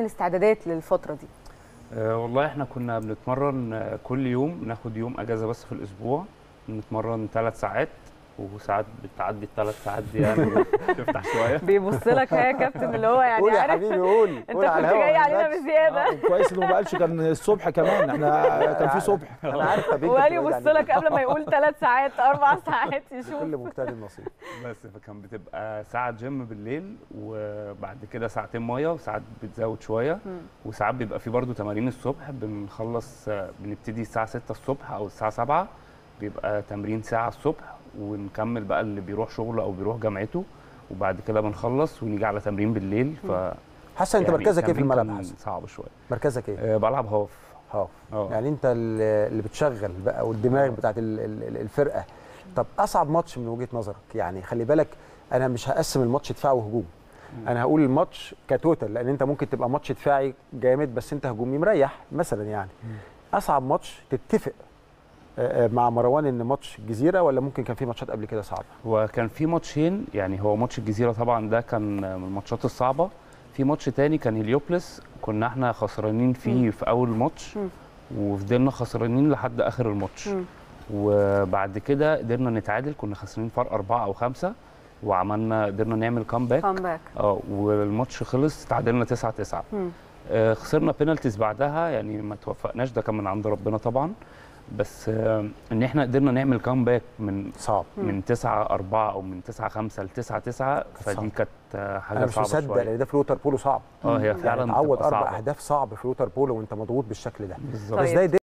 الاستعدادات للفتره دي أه والله احنا كنا بنتمرن آه، كل يوم ناخد يوم اجازه بس في الاسبوع نتمرن ثلاث ساعات وساعات بتعدي الثلاث ساعات دي يعني تفتح شويه بيبص لك يا كابتن اللي هو يعني قول يا عارف حبيبي قول انت قول على كنت الهوا جاي ما علينا نزلش. بزياده آه، كويس انه ما قالش كان الصبح كمان احنا كان في صبح انا عارف طب وقال يبص لك قبل ما يقول ثلاث ساعات اربع ساعات يشوف كل مجتهد نصيب بس فكان بتبقى ساعه جيم بالليل وبعد كده ساعتين ميه وساعات بتزود شويه مم. وساعات بيبقى في برضه تمارين الصبح بنخلص آه، بنبتدي الساعه 6 الصبح او الساعه 7 بيبقى تمرين ساعه الصبح ونكمل بقى اللي بيروح شغله او بيروح جامعته وبعد كده بنخلص ونيجي على تمرين بالليل ف حسن انت يعني مركزك ايه في التمرين الملعب يا كان حسن صعب شويه مركزك ايه أه بلعب هاف هاف اه يعني انت اللي اللي بتشغل بقى والدماغ بتاعت ال- ال- الفرقه طب اصعب ماتش من وجهه نظرك يعني خلي بالك انا مش هقسم الماتش دفاع وهجوم انا هقول الماتش كتوتال لان انت ممكن تبقى ماتش دفاعي جامد بس انت هجومي مريح مثلا يعني اصعب ماتش تتفق آه، آه، مع مروان ان ماتش الجزيره ولا ممكن كان في ماتشات قبل كده صعبه وكان في ماتشين يعني هو ماتش الجزيره طبعا ده كان من الماتشات الصعبه في ماتش تاني كان هليوبلس كنا احنا خسرانين فيه في اول ماتش مم. وفضلنا خسرانين لحد اخر الماتش مم. وبعد كده قدرنا نتعادل كنا خاسرين فرق أربعة أو خمسة وعملنا قدرنا نعمل كامباك كامباك اه والماتش خلص تعادلنا 9 9 مم. آه خسرنا بينالتيز بعدها يعني ما توفقناش ده كان من عند ربنا طبعا بس آه ان احنا قدرنا نعمل كامباك من صعب من 9 4 او من 9 5 ل 9 9 صعب. فدي كانت آه، حاجه انا مش صعبه مصدق شويه لان ده في الوتر بولو صعب اه هي يعني فعلا تعود بتبقى اربع صعبة. اهداف صعب في الوتر بولو وانت مضغوط بالشكل ده بالظبط بس طيب. ده يدل